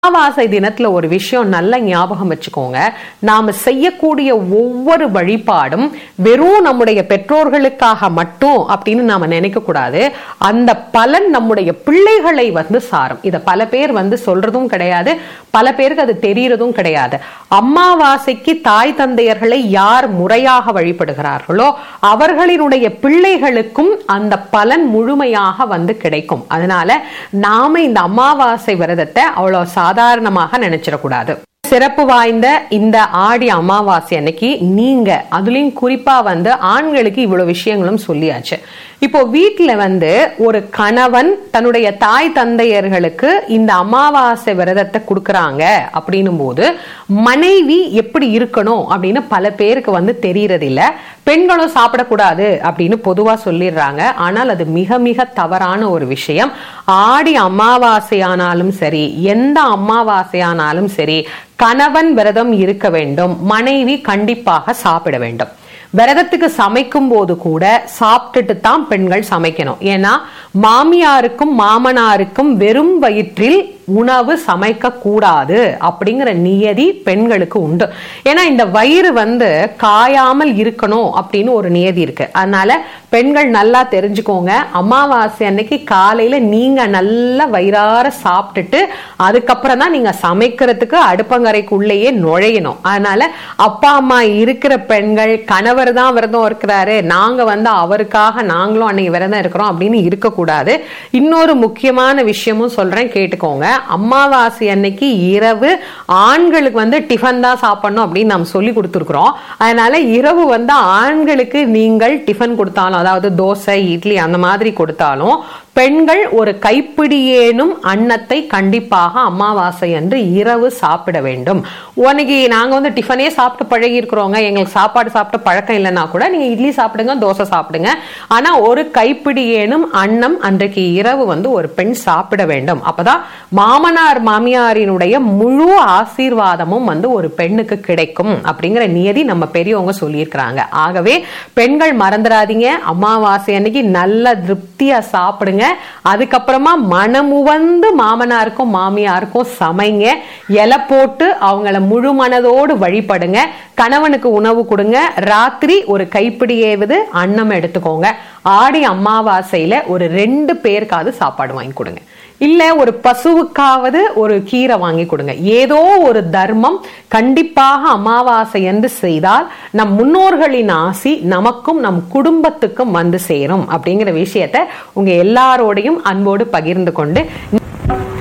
அமாவாசை தினத்துல ஒரு விஷயம் நல்ல ஞாபகம் வச்சுக்கோங்க நாம செய்யக்கூடிய ஒவ்வொரு வழிபாடும் வெறும் நம்முடைய பெற்றோர்களுக்காக மட்டும் அப்படின்னு நாம நினைக்க கூடாது அந்த பலன் நம்முடைய பிள்ளைகளை வந்து சாரும் இத பல பேர் வந்து சொல்றதும் கிடையாது பல பேருக்கு அது தெரியறதும் கிடையாது அமாவாசைக்கு தாய் தந்தையர்களை யார் முறையாக வழிபடுகிறார்களோ அவர்களினுடைய பிள்ளைகளுக்கும் அந்த பலன் முழுமையாக வந்து கிடைக்கும் அதனால நாம இந்த அமாவாசை விரதத்தை அவ்வளவு சாதாரணமாக நினைச்சிடக்கூடாது சிறப்பு வாய்ந்த இந்த ஆடி அமாவாசை அன்னைக்கு நீங்க அதுலயும் குறிப்பா வந்து ஆண்களுக்கு இவ்வளவு விஷயங்களும் சொல்லியாச்சு இப்போ வீட்டுல வந்து ஒரு கணவன் தன்னுடைய தாய் தந்தையர்களுக்கு இந்த அமாவாசை விரதத்தை கொடுக்கறாங்க அப்படின்னும் போது மனைவி எப்படி இருக்கணும் அப்படின்னு பல பேருக்கு வந்து தெரியறது இல்ல பெண்களும் சாப்பிடக்கூடாது அப்படின்னு பொதுவா சொல்லிடுறாங்க ஆனால் அது மிக மிக தவறான ஒரு விஷயம் ஆடி அமாவாசையானாலும் சரி எந்த அமாவாசையானாலும் சரி கணவன் விரதம் இருக்க வேண்டும் மனைவி கண்டிப்பாக சாப்பிட வேண்டும் விரதத்துக்கு சமைக்கும் போது கூட சாப்பிட்டுட்டு தான் பெண்கள் சமைக்கணும் ஏன்னா மாமியாருக்கும் மாமனாருக்கும் வெறும் வயிற்றில் உணவு சமைக்க கூடாது அப்படிங்கிற நியதி பெண்களுக்கு உண்டு ஏன்னா இந்த வயிறு வந்து காயாமல் இருக்கணும் அப்படின்னு ஒரு நியதி இருக்கு அதனால பெண்கள் நல்லா தெரிஞ்சுக்கோங்க அமாவாசை அன்னைக்கு காலையில நீங்க நல்லா வயிறார சாப்பிட்டுட்டு அதுக்கப்புறம் தான் நீங்க சமைக்கிறதுக்கு அடுப்பங்கரைக்குள்ளேயே நுழையணும் அதனால அப்பா அம்மா இருக்கிற பெண்கள் கணவர் தான் விரதம் இருக்கிறாரு நாங்க வந்து அவருக்காக நாங்களும் அன்னைக்கு விரதம் இருக்கிறோம் அப்படின்னு இருக்கக்கூடாது இன்னொரு முக்கியமான விஷயமும் சொல்றேன் கேட்டுக்கோங்க அமாவாசை அன்னைக்கு இரவு ஆண்களுக்கு வந்து டிஃபன் தான் சாப்பிடணும் அப்படின்னு நாம் சொல்லி கொடுத்துருக்குறோம் அதனால இரவு வந்து ஆண்களுக்கு நீங்கள் டிஃபன் கொடுத்தாலும் அதாவது தோசை இட்லி அந்த மாதிரி கொடுத்தாலும் பெண்கள் ஒரு கைப்பிடியேனும் அன்னத்தை கண்டிப்பாக அமாவாசை அன்று இரவு சாப்பிட வேண்டும் உனக்கு நாங்க வந்து டிஃபனே சாப்பிட்டு பழகி இருக்கிறோங்க எங்களுக்கு சாப்பாடு சாப்பிட்டு பழக்கம் இல்லைன்னா கூட நீங்க இட்லி சாப்பிடுங்க தோசை சாப்பிடுங்க ஆனா ஒரு கைப்பிடியேனும் அன்னம் அன்றைக்கு இரவு வந்து ஒரு பெண் சாப்பிட வேண்டும் அப்பதான் மாமனார் மாமியாரினுடைய முழு ஆசீர்வாதமும் வந்து ஒரு பெண்ணுக்கு கிடைக்கும் அப்படிங்கிற நியதி நம்ம பெரியவங்க சொல்லியிருக்கிறாங்க ஆகவே பெண்கள் மறந்துடாதீங்க அமாவாசை அன்னைக்கு நல்ல திருப்தியா சாப்பிடுங்க அதுக்கப்புறமா மனமுவந்து மாமனாருக்கும் மாமியாருக்கும் சமைங்க இலை போட்டு அவங்கள முழு மனதோடு வழிபடுங்க கணவனுக்கு உணவு கொடுங்க ராத்திரி ஒரு கைப்பிடி ஏவது அன்னம் எடுத்துக்கோங்க ஆடி அமாவாசையில ஒரு ரெண்டு பேருக்காவது சாப்பாடு வாங்கி கொடுங்க இல்ல ஒரு பசுவுக்காவது ஒரு கீரை வாங்கி கொடுங்க ஏதோ ஒரு தர்மம் கண்டிப்பாக அமாவாசை என்று செய்தால் நம் முன்னோர்களின் ஆசி நமக்கும் நம் குடும்பத்துக்கும் வந்து சேரும் அப்படிங்கிற விஷயத்த உங்க எல்லாரோடையும் அன்போடு பகிர்ந்து கொண்டு